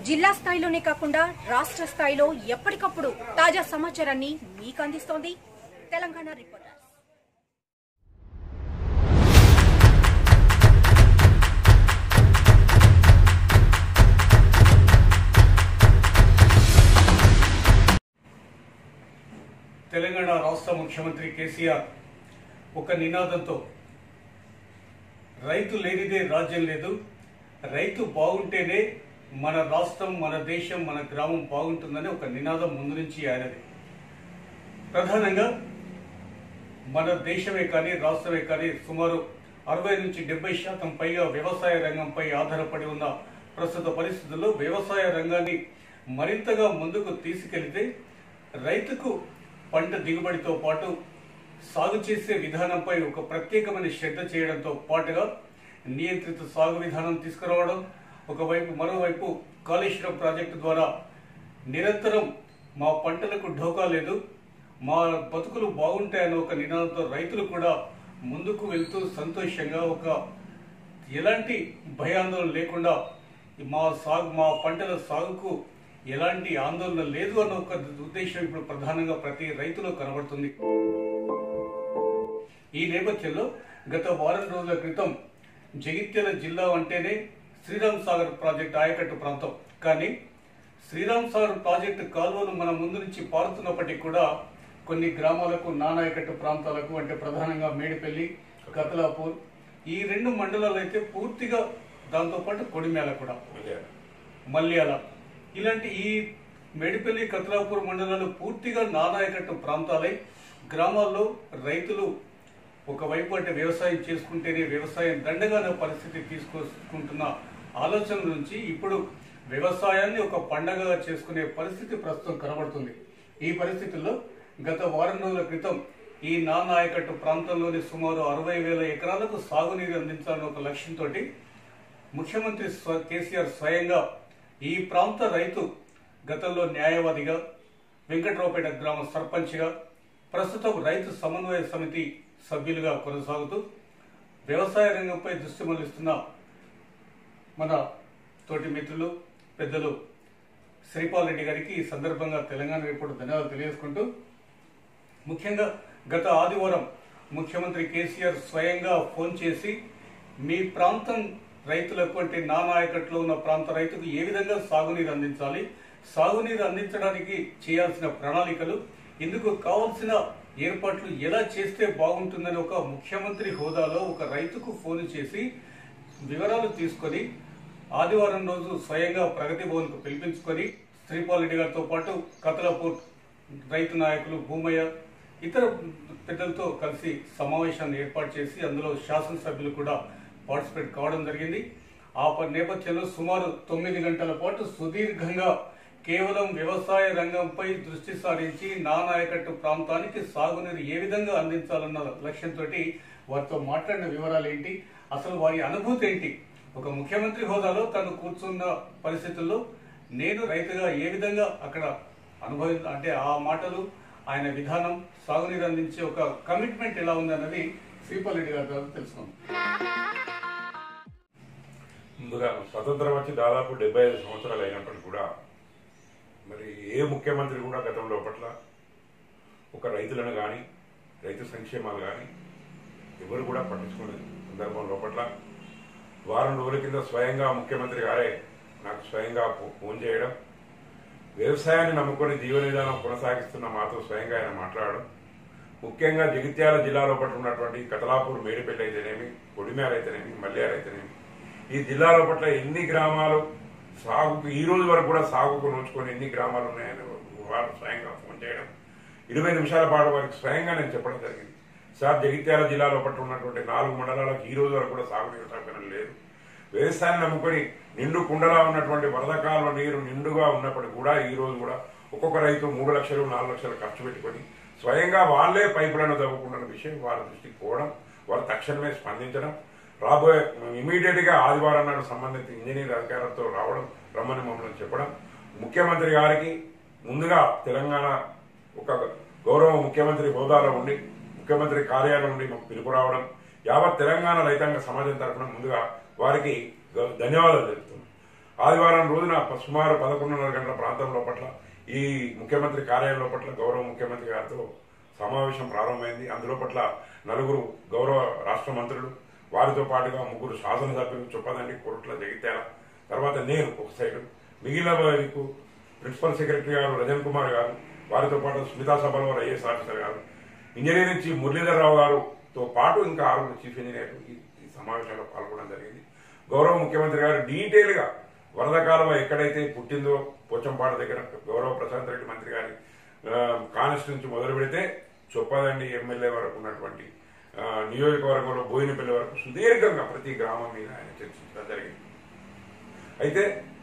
జిల్లా స్థాయిలోనే కాకుండా రాష్ట్ర స్థాయిలో ఎప్పటికప్పుడు తాజా సమాచారాన్ని మీకు అందిస్తోంది తెలంగాణ రిపోర్టర్స్ తెలంగాణ రాష్ట్ర ముఖ్యమంత్రి కేసీఆర్ ఒక నినాదంతో రైతు లేనిదే రాజ్యం లేదు రైతు బాగుంటేనే మన రాష్ట్రం మన దేశం మన గ్రామం బాగుంటుందని ఒక నినాదం ముందు నుంచి ఆయనది ప్రధానంగా మన దేశమే కానీ రాష్ట్రమే కానీ సుమారు అరవై నుంచి డెబ్బై శాతం పైగా వ్యవసాయ రంగంపై ఆధారపడి ఉన్న ప్రస్తుత పరిస్థితుల్లో వ్యవసాయ రంగాన్ని మరింతగా ముందుకు తీసుకెళ్తే రైతుకు పంట దిగుబడితో పాటు సాగు చేసే విధానంపై ఒక ప్రత్యేకమైన శ్రద్ధ చేయడంతో పాటుగా నియంత్రిత సాగు విధానం తీసుకురావడం ఒకవైపు మరోవైపు కాళేశ్వరం ప్రాజెక్టు ద్వారా నిరంతరం మా పంటలకు ఢోకా లేదు మా బతుకులు బాగుంటాయన్న ఒక నినాదంతో రైతులు కూడా ముందుకు వెళ్తూ సంతోషంగా ఒక ఎలాంటి భయాందోళన లేకుండా మా సాగు మా పంటల సాగుకు ఎలాంటి ఆందోళన లేదు అన్న ఒక ఉద్దేశం ఇప్పుడు ప్రధానంగా ప్రతి రైతులో కనబడుతుంది ఈ నేపథ్యంలో గత వారం రోజుల క్రితం జగిత్యాల జిల్లా అంటేనే శ్రీరామ్ సాగర్ ప్రాజెక్ట్ ఆయకట్టు ప్రాంతం కానీ శ్రీరామ్ సాగర్ ప్రాజెక్టు కాలువలు మన ముందు నుంచి పారుతున్నప్పటికీ కూడా కొన్ని గ్రామాలకు నానాయకట్టు ప్రాంతాలకు అంటే ప్రధానంగా మేడిపల్లి కతలాపూర్ ఈ రెండు మండలాలు అయితే పూర్తిగా దాంతోపాటు కొడిమేల కూడా మల్యాల ఇలాంటి ఈ మేడిపల్లి కత్రాపూర్ మండలాలు పూర్తిగా నానాయకట్టు ప్రాంతాలై గ్రామాల్లో రైతులు ఒకవైపు అంటే వ్యవసాయం చేసుకుంటేనే వ్యవసాయం దండగానే పరిస్థితి తీసుకొసుకుంటున్న ఆలోచన నుంచి ఇప్పుడు వ్యవసాయాన్ని ఒక పండగగా చేసుకునే పరిస్థితి ప్రస్తుతం కనబడుతుంది ఈ పరిస్థితుల్లో గత వారం రోజుల క్రితం ఈ నానాయకట్టు ప్రాంతంలోని సుమారు అరవై వేల ఎకరాలకు సాగునీరు అందించాలన్న ఒక లక్ష్యంతో ముఖ్యమంత్రి స్వ- కేసీఆర్ స్వయంగా ఈ ప్రాంత రైతు గతంలో న్యాయవాదిగా వెంకట్రావుపేట గ్రామ సర్పంచ్గా ప్రస్తుతం రైతు సమన్వయ సమితి సభ్యులుగా కొనసాగుతూ వ్యవసాయ రంగంపై దృష్టి మళ్లిస్తున్న మన తోటి మిత్రులు పెద్దలు శ్రీపాల్ రెడ్డి గారికి ఈ సందర్భంగా తెలంగాణ రిపోర్ట్ ధన్యవాదాలు తెలియజేసుకుంటూ ముఖ్యంగా గత ఆదివారం ముఖ్యమంత్రి కేసీఆర్ స్వయంగా ఫోన్ చేసి మీ ప్రాంతం రైతులకు అంటే నా నాయకట్లో ఉన్న ప్రాంత రైతుకు ఏ విధంగా సాగునీరు అందించాలి సాగునీరు అందించడానికి చేయాల్సిన ప్రణాళికలు ఇందుకు కావాల్సిన ఏర్పాట్లు ఎలా చేస్తే బాగుంటుందని ఒక ముఖ్యమంత్రి హోదాలో ఒక రైతుకు ఫోన్ చేసి వివరాలు తీసుకొని ఆదివారం రోజు స్వయంగా ప్రగతి భవన్ కు పిలిపించుకొని శ్రీపాల్ రెడ్డి గారితో పాటు కతలాపూర్ రైతు నాయకులు భూమయ్య ఇతర పెద్దలతో కలిసి సమావేశాన్ని ఏర్పాటు చేసి అందులో శాసనసభ్యులు కూడా పార్టిసిపేట్ కావడం జరిగింది ఆ ప- నేపథ్యంలో సుమారు తొమ్మిది గంటల పాటు సుదీర్ఘంగా కేవలం వ్యవసాయ రంగంపై దృష్టి సారించి నానాయకట్టు ప్రాంతానికి సాగునీరు ఏ విధంగా అందించాలన్న లక్ష్యంతో వారితో మాట్లాడిన వివరాలు ఏంటి అసలు వారి అనుభూతి ఏంటి ఒక ముఖ్యమంత్రి హోదాలో తను కూర్చున్న పరిస్థితుల్లో నేను రైతుగా ఏ విధంగా అక్కడ అనుభవి అంటే ఆ మాటలు ఆయన విధానం సాగునీరు అందించే ఒక కమిట్మెంట్ ఎలా ఉందన్నది శ్రీపాల్ రెడ్డి గారి ద్వారా తెలుసుకుందాం ముందుగా స్వతంత్రం వచ్చి దాదాపు డెబ్బై ఐదు సంవత్సరాలు అయినప్పటికీ కూడా మరి ఏ ముఖ్యమంత్రి కూడా గతంలో పట్ల ఒక రైతులను కానీ రైతు సంక్షేమాలు కానీ ఎవరు కూడా పట్టించుకునే సందర్భంలో పట్ల వారం రోజుల కింద స్వయంగా ముఖ్యమంత్రి గారే నాకు స్వయంగా ఫో- ఫోన్ చేయడం వ్యవసాయాన్ని నమ్ముకొని జీవన విధానం కొనసాగిస్తున్న మాతో స్వయంగా ఆయన మాట్లాడడం ముఖ్యంగా జగిత్యాల జిల్లాలో పట్ల ఉన్నటువంటి కతలాపూర్ మేడిపల్లి అయితేనేమి కొడిమేర అయితేనేమి మల్యారు అయితేనేమి ఈ జిల్లాలో పట్ల ఎన్ని గ్రామాలు సాగుకు ఈ రోజు వరకు కూడా సాగుకు నోచుకొని ఎన్ని గ్రామాలు ఉన్నాయని వారు స్వయంగా ఫోన్ చేయడం ఇరవై నిమిషాల పాటు వారికి స్వయంగా నేను చెప్పడం జరిగింది సార్ జగిత్యాల జిల్లాలో పట్ల ఉన్నటువంటి నాలుగు మండలాలకు ఈ రోజు వరకు కూడా సాగునీరు సౌకర్యం లేదు వ్యవసాయాన్ని నమ్ముకొని నిండు కుండలా ఉన్నటువంటి వరద కాలువ నీరు నిండుగా ఉన్నప్పటికీ కూడా ఈ రోజు కూడా ఒక్కొక్క రైతు మూడు లక్షలు నాలుగు లక్షలు ఖర్చు పెట్టుకొని స్వయంగా వాళ్ళే పైపులను తవ్వుకుంటున్న విషయం వారి దృష్టికి పోవడం వారు తక్షణమే స్పందించడం రాబోయే ఇమీడియట్ గా ఆదివారం నాడు సంబంధిత ఇంజనీర్ అధికారులతో రావడం రమ్మని మమ్మల్ని చెప్పడం ముఖ్యమంత్రి గారికి ముందుగా తెలంగాణ ఒక గౌరవ ముఖ్యమంత్రి హోదాలో ఉండి ముఖ్యమంత్రి కార్యాలయం నుండి మాకు పిలుపు రావడం యావత్ తెలంగాణ రైతాంగ సమాజం తరఫున ముందుగా వారికి గ- ధన్యవాదాలు తెలుపుతున్నాం ఆదివారం రోజున సుమారు పదకొండున్నర గంటల ప్రాంతంలో పట్ల ఈ ముఖ్యమంత్రి కార్యాలయంలో పట్ల గౌరవ ముఖ్యమంత్రి గారితో సమావేశం ప్రారంభమైంది అందులో పట్ల నలుగురు గౌరవ రాష్ట్ర మంత్రులు వారితో పాటుగా ముగ్గురు శాసనసభ్యులు చొప్పదండి కోరుట్ల జగిత్యాల తర్వాత నేను ఒక సైడు మిగిలిన వారికి ప్రిన్సిపల్ సెక్రటరీ గారు రజన్ కుమార్ గారు వారితో పాటు స్మితా సభలో ఐఏఎస్ ఆఫీసర్ గారు ఇంజనీర్ నుంచి మురళీధరరావు గారుతో పాటు ఇంకా ఆరుగురు చీఫ్ ఇంజనీర్లు ఈ ఈ సమావేశంలో పాల్గొనడం జరిగింది గౌరవ ముఖ్యమంత్రి గారు డీటెయిల్ గా వరద కాలువ ఎక్కడైతే పుట్టిందో పోచంపాడు దగ్గర గౌరవ ప్రశాంత్ రెడ్డి మంత్రి గారి కాన్స్టి నుంచి మొదలు పెడితే చొప్పదండి ఎమ్మెల్యే వరకు ఉన్నటువంటి ఆ, నియోజకవర్గంలో బోయినపల్లి వరకు సుదీర్ఘంగా ప్రతి గ్రామం మీద ఆయన చర్చించడం జరిగింది అయితే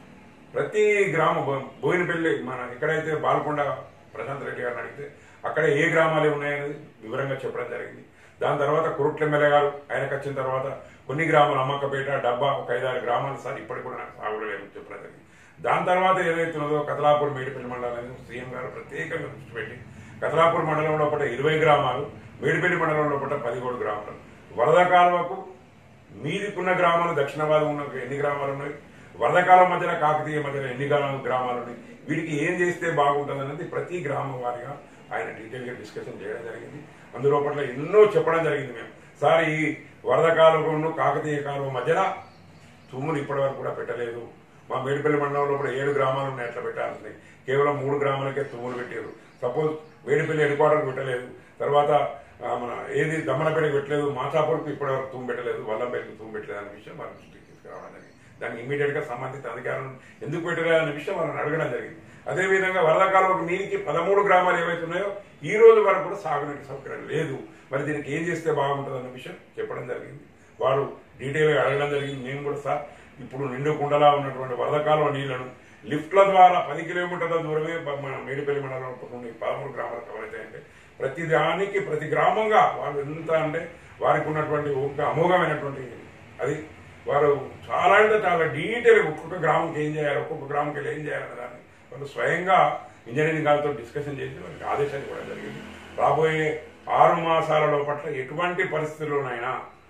ప్రతి గ్రామం బో- బోయినపల్లి మన ఎక్కడైతే బాల్కొండ ప్రశాంత్ రెడ్డి గారిని అడిగితే అక్కడ ఏ గ్రామాలు ఉన్నాయనేది వివరంగా చెప్పడం జరిగింది దాని తర్వాత కురుట్ల ఎమ్మెల్యే గారు ఆయనకు వచ్చిన తర్వాత కొన్ని గ్రామాలు అమ్మక్కపేట డబ్బా ఒక ఐదారు గ్రామాలు సార్ ఇప్పటికి కూడా నాకు సాగులో లేమని చెప్పడం జరిగింది దాని తర్వాత ఏదైతే ఉన్నదో కతలాపూర్ మేడిపల్లి మండలాన్ని సీఎం గారు ప్రత్యేకంగా దృష్టి పెట్టి కతలాపూర్ మండలంలో పట్ల ఇరవై గ్రామాలు మేడిపల్లి మండలంలో పట్ల పదిహేడు గ్రామాలు వరద కాలువకు మీదికున్న గ్రామాలు దక్షిణ భాగం ఉన్న ఎన్ని గ్రామాలు ఉన్నాయి వరదకాలం మధ్యన కాకతీయ మధ్యన ఎన్ని గ్రామాలు గ్రామాలు ఉన్నాయి వీటికి ఏం చేస్తే బాగుంటుంది అనేది ప్రతి గ్రామం వారిగా ఆయన డీటెయిల్ గా డిస్కషన్ చేయడం జరిగింది అందులో పట్ల ఎన్నో చెప్పడం జరిగింది మేము సార్ ఈ వరద కాలువను కాకతీయ కాలువ మధ్యన తుమ్ములు ఇప్పటి వరకు కూడా పెట్టలేదు మా మేడిపల్లి మండలంలో కూడా ఏడు గ్రామాలు ఉన్నాయి అట్లా పెట్టాల్సింది కేవలం మూడు గ్రామాలకే తుమ్ములు పెట్టారు సపోజ్ మేడిపల్లి హెడ్ క్వార్టర్ పెట్టలేదు తర్వాత ఆ, మన ఏది దమ్మనపేటకి పెట్టలేదు మాచాపూర్కు ఇప్పటి వరకు తుమ్ము పెట్టలేదు వల్లంపల్లికి తుమ్ము పెట్టలేదు అనే విషయం వారి దృష్టికి తీసుకురావడం జరిగింది దాన్ని ఇమీడియట్ గా సంబంధిత అధికారులను ఎందుకు పెట్టలేదు అనే విషయం వాళ్ళని అడగడం జరిగింది అదేవిధంగా వరద కాలువకు నీటికి పదమూడు గ్రామాలు ఏవైతే ఉన్నాయో ఈ రోజు వరకు కూడా సాగునీటి సౌకర్యం లేదు మరి దీనికి ఏం చేస్తే బాగుంటుంది అన్న విషయం చెప్పడం జరిగింది వారు డీటెయిల్ గా అడగడం జరిగింది మేము కూడా సార్ ఇప్పుడు నిండు కుండలా ఉన్నటువంటి వరద కాలువ నీళ్లను లిఫ్ట్ల ద్వారా పది కిలోమీటర్ల దూరమే బ- మన మేడిపల్లి మండలంలో నుండి పదమూడు గ్రామాలు కవర్ అవుతాయంటే ప్రతి దానికి ప్రతి గ్రామంగా వాళ్ళు ఎంత అంటే వారికి ఉన్నటువంటి ఒక అమోఘమైనటువంటి అది వారు చాలా అంటే చాలా డీటెయిల్ ఒక్కొక్క గ్రామంకి ఏం చేయాలి ఒక్కొక్క గ్రామంకి వెళ్ళి ఏం చేయాలనే దాన్ని వాళ్ళు స్వయంగా ఇంజనీరింగ్ వాళ్ళతో డిస్కషన్ చేసి వాళ్ళకి ఆదేశాలు ఇవ్వడం జరిగింది రాబోయే ఆరు మాసాల పట్ల ఎటువంటి పరిస్థితుల్లోనైనా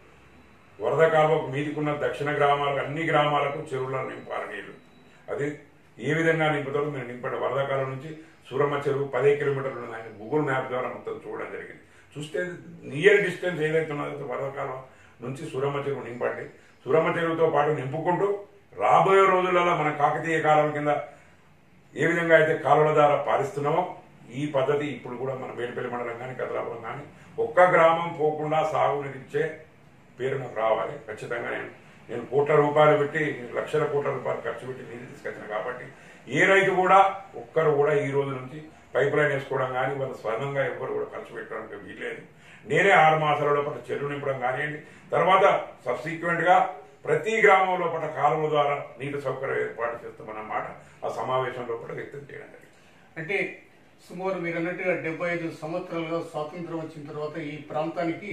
వరద కాలువకు మీదికున్న దక్షిణ గ్రామాలకు అన్ని గ్రామాలకు చెరువులను నింపాలి నీళ్లు అది ఏ విధంగా నింపుతారో మీరు నింపండి వరద కాలం నుంచి సూరమ్మ చెరువు పదే కిలోమీటర్లు ఉంది ఆయన గూగుల్ మ్యాప్ ద్వారా మొత్తం చూడడం జరిగింది చూస్తే నియర్ డిస్టెన్స్ ఏదైతే ఉన్నదో వరద కాలం నుంచి సూరమ్మ చెరువు నింపండి సూరమ్మ చెరువుతో పాటు నింపుకుంటూ రాబోయే రోజులలో మన కాకతీయ కాలం కింద ఏ విధంగా అయితే కాలువల ద్వారా పారిస్తున్నామో ఈ పద్ధతి ఇప్పుడు కూడా మన మేడిపల్లి మండలం కానీ కదలాపురం కానీ ఒక్క గ్రామం పోకుండా సాగునీరిచ్చే పేరు నాకు రావాలి ఖచ్చితంగా నేను నేను కోట్ల రూపాయలు పెట్టి లక్షల కోట్ల రూపాయలు ఖర్చు పెట్టి నీళ్ళు తీసుకొచ్చిన కాబట్టి ఏ రైతు కూడా ఒక్కరు కూడా ఈ రోజు నుంచి పైప్ లైన్ వేసుకోవడం కానీ వాళ్ళ స్వర్ణంగా ఎవరు కూడా ఖర్చు పెట్టడానికి వీల్లేదు నేనే ఆరు మాసాల లోపల చెరువు నింపడం కానివ్వండి తర్వాత సబ్సిక్వెంట్ గా ప్రతి గ్రామం లోపల కాలువ ద్వారా నీటి సౌకర్యం ఏర్పాటు చేస్తామన్న మాట ఆ సమావేశం లోపల వ్యక్తం చేయడం జరిగింది అంటే సుమారు మీరు అన్నట్టుగా డెబ్బై ఐదు సంవత్సరాలుగా స్వాతంత్రం వచ్చిన తర్వాత ఈ ప్రాంతానికి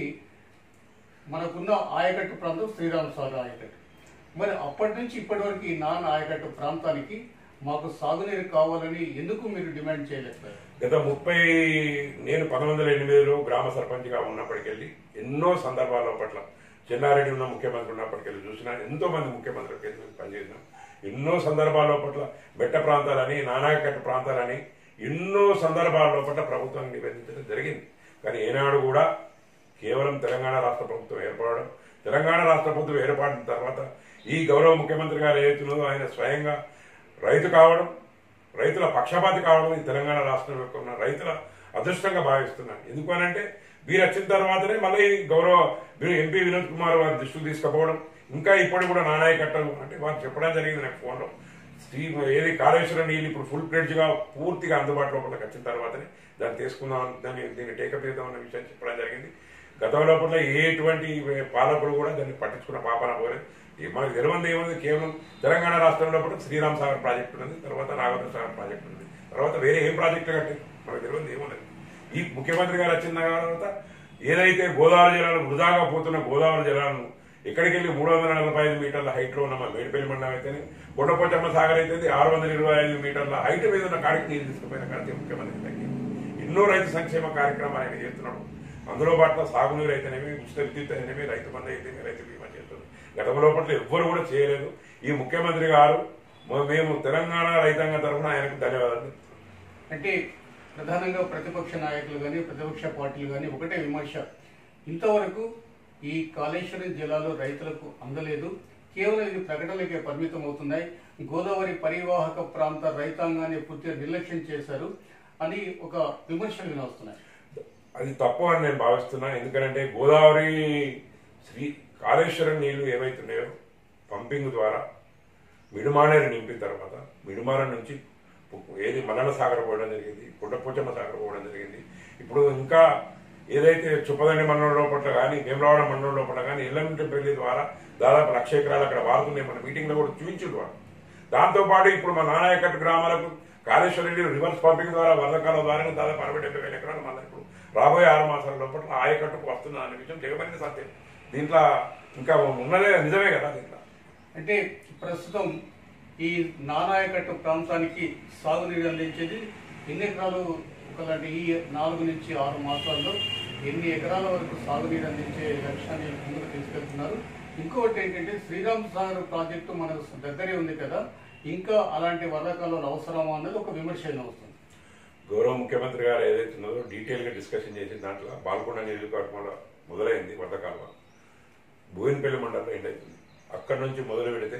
మనకున్న ఆయకట్టు ప్రాంతం శ్రీరామ్ సాగర్ ఆయకట్టు మరి అప్పటి నుంచి ఇప్పటి వరకు ఈ నాన్ ఆయకట్టు ప్రాంతానికి మాకు సాగునీరు కావాలని ఎందుకు మీరు డిమాండ్ చేయలేకపోయారు గత ముప్పై నేను పంతొమ్మిది వందల ఎనిమిదిలో గ్రామ సర్పంచ్గా ఉన్నప్పటికెళ్ళి ఎన్నో సందర్భాల పట్ల చెన్నారెడ్డి ఉన్న ముఖ్యమంత్రి ఉన్నప్పటికెళ్ళి చూసినా ఎంతో మంది ముఖ్యమంత్రులకి వెళ్ళి పనిచేసినాం ఎన్నో సందర్భాల పట్ల బెట్ట ప్రాంతాలని నానాకట్ట ప్రాంతాలని ఎన్నో సందర్భాల పట్ల ప్రభుత్వం నివేదించడం జరిగింది కానీ ఏనాడు కూడా కేవలం తెలంగాణ రాష్ట్ర ప్రభుత్వం ఏర్పడడం తెలంగాణ రాష్ట్ర ప్రభుత్వం ఏర్పడిన తర్వాత ఈ గౌరవ ముఖ్యమంత్రి గారు ఏదైతున్నదో ఆయన స్వయంగా రైతు కావడం రైతుల పక్షపాతి కావడం ఈ తెలంగాణ రాష్ట్రం యొక్క ఉన్న రైతుల అదృష్టంగా భావిస్తున్నాను ఎందుకు అనంటే వీరు వచ్చిన తర్వాతనే మళ్ళీ గౌరవ వీరు ఎంపీ వినోద్ కుమార్ వారి దృష్టికి తీసుకుపోవడం ఇంకా ఇప్పుడు కూడా నానాయ కట్టలు అంటే వారు చెప్పడం జరిగింది నాకు ఫోన్లో స్టీమ్ ఏది కాళేశ్వరం నీళ్ళు ఇప్పుడు ఫుల్ ప్లేడ్జ్ గా పూర్తిగా అందుబాటులోకి వచ్చిన తర్వాతనే దాన్ని తీసుకుందాం దాన్ని దీన్ని టేకప్ చేద్దాం అనే విషయం చెప్పడం జరిగింది గతంలో పట్ల ఎటువంటి పాలకులు కూడా దాన్ని పట్టించుకున్న పాపన పోలేదు ఈ మనకు తెలియంది ఏముంది కేవలం తెలంగాణ రాష్ట్రంలో కూడా శ్రీరామ్ సాగర్ ప్రాజెక్టు ఉంది తర్వాత నాగోదర సాగర్ ప్రాజెక్టు ఉంది తర్వాత వేరే ఏం ప్రాజెక్టులు కట్టారు మనకు తెలియంది ఏముండదు ఈ ముఖ్యమంత్రి గారు వచ్చిన తర్వాత ఏదైతే గోదావరి జలాలు వృధాగా పోతున్న గోదావరి జలాలను ఎక్కడికి వెళ్ళి మూడు వందల నలభై ఐదు మీటర్ల హైట్ లో ఉన్న మా మేడిపల్లి మండలం అయితేనే కొండపోచమ్మ సాగర్ అయితే ఆరు వందల ఇరవై ఐదు మీటర్ల హైట్ మీద ఉన్న కాడికి నీళ్ళు తీసుకుపోయిన కాడికి ముఖ్యమంత్రి తగ్గింది ఎన్నో రైతు సంక్షేమ కార్యక్రమాలు ఆయన చేస్తున్నాడు అందులో పాటు సాగునీరు అయితేనేమి ఉచిత విద్యుత్ అయితేనేమి రైతు బంధు అయితేనేమి రైతు బీమా చేస్తుంది గతంలో పట్ల ఎవ్వరు కూడా చేయలేదు ఈ ముఖ్యమంత్రి గారు మ- మేము తెలంగాణ రైతాంగం తరఫున ఆయనకు ధన్యవాదాలు అంటే ప్రధానంగా ప్రతిపక్ష నాయకులు కానీ ప్రతిపక్ష పార్టీలు కానీ ఒకటే విమర్శ ఇంతవరకు ఈ కాళేశ్వరం జలాలు రైతులకు అందలేదు కేవలం ఇది ప్రకటనలకే పరిమితం అవుతున్నాయి గోదావరి పరివాహక ప్రాంత రైతాంగాన్ని పూర్తిగా నిర్లక్ష్యం చేశారు అని ఒక విమర్శలు వినవస్తున్నాయి అది తప్పు అని నేను భావిస్తున్నా ఎందుకంటే గోదావరి శ్రీ కాళేశ్వరం నీళ్లు ఏవైతున్నాయో పంపింగ్ ద్వారా మిడుమానేరు నింపిన తర్వాత మిడుమాన నుంచి పు- ఏది మల్లన సాగర్ పోవడం జరిగింది కుండపోచమ్మ సాగర్ పోవడం జరిగింది ఇప్పుడు ఇంకా ఏదైతే చుప్పదండి మండలం లోపల కానీ వేమలవాడ మండలం లోపల కానీ ఎల్లంటిపల్లి ద్వారా దాదాపు లక్ష ఎకరాలు అక్కడ వారుతున్నాయి మన మీటింగ్లో కూడా చూపించిండు వారు దాంతోపాటు ఇప్పుడు మన నానాయకట్టు గ్రామాలకు కాళేశ్వర నీళ్ళు రివర్స్ పంపింగ్ ద్వారా వరదకాలం ద్వారా దాదాపు అరవై డెబ్బై వేల ఎకరాలు మళ్ళీ ఇప్పుడు రాబోయే ఆరు మాసాల లోపల ఆయకట్టుకు వస్తున్నా అనే విషయం జగమైన సత్యం దీంట్లో ఇంకా ఉన్నదే నిజమే కదా దీంట్లో అంటే ప్రస్తుతం ఈ నానాయకట్టు ప్రాంతానికి సాగునీరు అందించేది ఎన్ని ఎకరాలు ఒకలాంటి ఈ నాలుగు నుంచి ఆరు మాసాల్లో ఎన్ని ఎకరాల వరకు సాగునీరు అందించే లక్ష్యాన్ని ముందుకు తీసుకెళ్తున్నారు ఇంకొకటి ఏంటంటే శ్రీరామ్ సాగర్ ప్రాజెక్టు మనకు దగ్గరే ఉంది కదా ఇంకా అలాంటి వరదకాలంలో అవసరమా అన్నది ఒక విమర్శ వస్తుంది గౌరవ ముఖ్యమంత్రి గారు ఏదైతే ఉన్నదో డీటెయిల్ గా డిస్కషన్ చేసిన దాంట్లో బాల్కొండ నియోజకవర్గంలో మొదలైంది వరదకాలం బోయినపల్లి మండలంలో ఎండ్ అవుతుంది అక్కడి నుంచి మొదలు పెడితే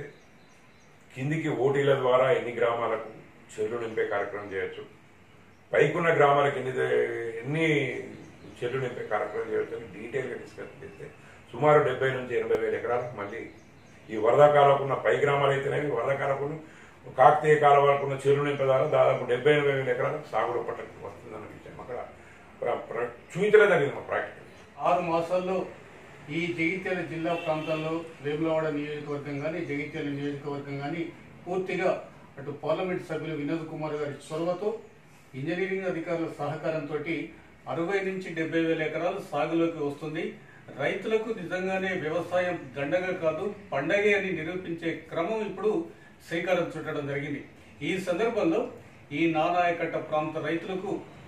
కిందికి ఓటీల ద్వారా ఎన్ని గ్రామాలకు చెరువు నింపే కార్యక్రమం చేయొచ్చు పైకున్న గ్రామాలకు ఎన్ని ఎన్ని చెరువు నింపే కార్యక్రమం చేయొచ్చు అని డీటెయిల్గా డిస్కస్ చేస్తే సుమారు డెబ్బై నుంచి ఎనభై వేల ఎకరాలకు మళ్ళీ ఈ వరదకాలకున్న పై గ్రామాలు అయితేనేవి వరదకాలకు కాకతీయ కాలం వరకు ఉన్న చెరువు నింపే ద్వారా దాదాపు డెబ్బై ఎనభై వేల ఎకరాలకు సాగులో పట్టకు వస్తుందన్న విషయం అక్కడ ప్ర- ప్ర- చూపించలేదు జరిగింది మా ప్రాక్టికల్ ఆరు మాసాల్లో ఈ జగిత్యాల జిల్లా ప్రాంతాల్లో వేములవాడ నియోజకవర్గం కానీ జగిత్యాల నియోజకవర్గం కానీ పూర్తిగా అటు పార్లమెంట్ సభ్యులు వినోద్ కుమార్ గారి చొరవతో ఇంజనీరింగ్ అధికారుల సహకారంతో అరవై నుంచి డెబ్బై వేల ఎకరాలు సాగులోకి వస్తుంది రైతులకు నిజంగానే వ్యవసాయం దండగ కాదు పండగే అని నిరూపించే క్రమం ఇప్పుడు శ్రీకారం చుట్టడం జరిగింది ఈ సందర్భంలో ఈ నానాయకట్ట ప్రాంత రైతులకు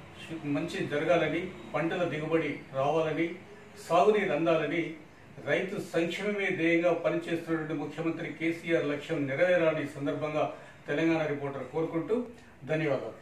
మంచి జరగాలని పంటల దిగుబడి రావాలని సాగునీరు అందాలని రైతు సంక్షేమమే ధ్యేయంగా పనిచేస్తున్నటువంటి ముఖ్యమంత్రి కేసీఆర్ లక్ష్యం నెరవేరాలని ఈ సందర్భంగా తెలంగాణ రిపోర్టర్ కోరుకుంటూ ధన్యవాదాలు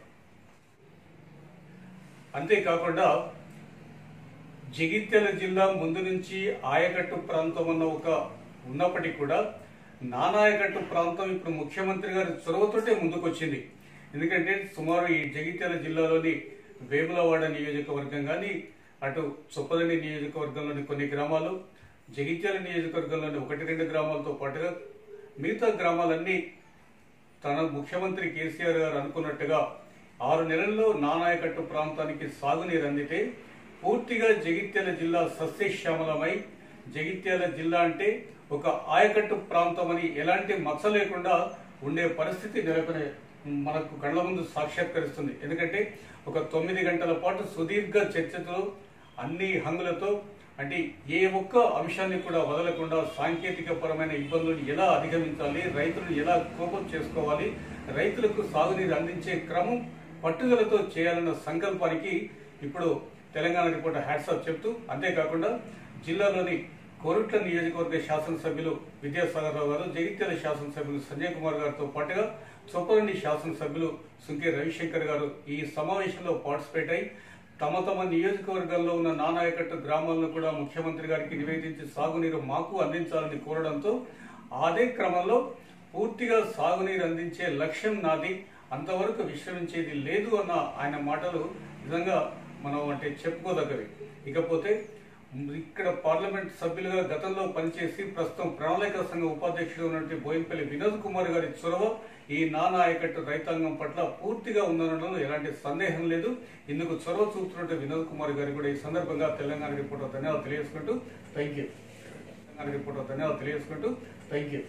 అంతేకాకుండా జగిత్యాల జిల్లా ముందు నుంచి ఆయకట్టు ప్రాంతం అన్న ఒక ఉన్నప్పటికీ కూడా నానాయకట్టు ప్రాంతం ఇప్పుడు ముఖ్యమంత్రి గారి చొరవతోటే ముందుకొచ్చింది ఎందుకంటే సుమారు ఈ జగిత్యాల జిల్లాలోని వేములవాడ నియోజకవర్గం కానీ అటు చొప్పదండి నియోజకవర్గంలోని కొన్ని గ్రామాలు జగిత్యాల నియోజకవర్గంలోని ఒకటి రెండు గ్రామాలతో పాటుగా మిగతా గ్రామాలన్నీ తన ముఖ్యమంత్రి కేసీఆర్ గారు అనుకున్నట్టుగా ఆరు నెలల్లో నానాయకట్టు ప్రాంతానికి సాగునీరు అందితే పూర్తిగా జగిత్యాల జిల్లా సస్యశ్యామలమై జగిత్యాల జిల్లా అంటే ఒక ఆయకట్టు ప్రాంతం అని ఎలాంటి మచ్చ లేకుండా ఉండే పరిస్థితి నెలకొని మనకు కళ్ళ ముందు సాక్షాత్కరిస్తుంది ఎందుకంటే ఒక తొమ్మిది గంటల పాటు సుదీర్ఘ చర్చతో అన్ని హంగులతో అంటే ఏ ఒక్క అంశాన్ని కూడా వదలకుండా సాంకేతిక పరమైన ఇబ్బందులను ఎలా అధిగమించాలి రైతులను ఎలా కోపం చేసుకోవాలి రైతులకు సాగునీరు అందించే క్రమం పట్టుదలతో చేయాలన్న సంకల్పానికి ఇప్పుడు తెలంగాణ రిపోర్టర్ హ్యాట్సాప్ చెప్తూ అంతేకాకుండా జిల్లాలోని కోరుట్ల నియోజకవర్గ శాసనసభ్యులు విద్యాసాగర్ రావు గారు జగిత్యాల శాసనసభ్యులు సంజయ్ కుమార్ గారితో పాటుగా చొప్పరండి శాసనసభ్యులు సుంకే రవిశంకర్ గారు ఈ సమావేశంలో పార్టిసిపేట్ అయి తమ తమ నియోజకవర్గాల్లో ఉన్న నానాయకట్టు గ్రామాలను కూడా ముఖ్యమంత్రి గారికి నివేదించి సాగునీరు మాకు అందించాలని కోరడంతో అదే క్రమంలో పూర్తిగా సాగునీరు అందించే లక్ష్యం నాది అంతవరకు విశ్రమించేది లేదు అన్న ఆయన మాటలు నిజంగా మనం అంటే చెప్పుకోదగ్గవి ఇకపోతే ఇక్కడ పార్లమెంట్ సభ్యులుగా గతంలో పనిచేసి ప్రస్తుతం ప్రణాళిక సంఘ ఉపాధ్యక్షుడు ఉన్నటువంటి బోయినపల్లి వినోద్ కుమార్ గారి చొరవ ఈ నానా ఆయకట్టు రైతాంగం పట్ల పూర్తిగా ఉందనడంలో ఎలాంటి సందేహం లేదు ఇందుకు చొరవ చూపుతున్నట్టు వినోద్ కుమార్ గారికి కూడా ఈ సందర్భంగా తెలంగాణ రిపోర్టర్ ధన్యవాదాలు తెలియజేసుకుంటూ థ్యాంక్ యూ తెలంగాణ రిపోర్టర్ ధన్యవాదాలు తెలియజేసుకుంటూ థ్యాంక్ యూ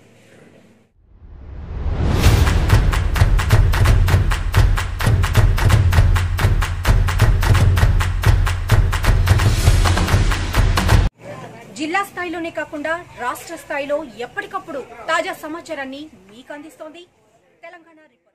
జిల్లా స్థాయిలోనే కాకుండా రాష్ట్ర స్థాయిలో ఎప్పటికప్పుడు తాజా సమాచారాన్ని మీకు అందిస్తోంది తెలంగాణ రిపోర్ట్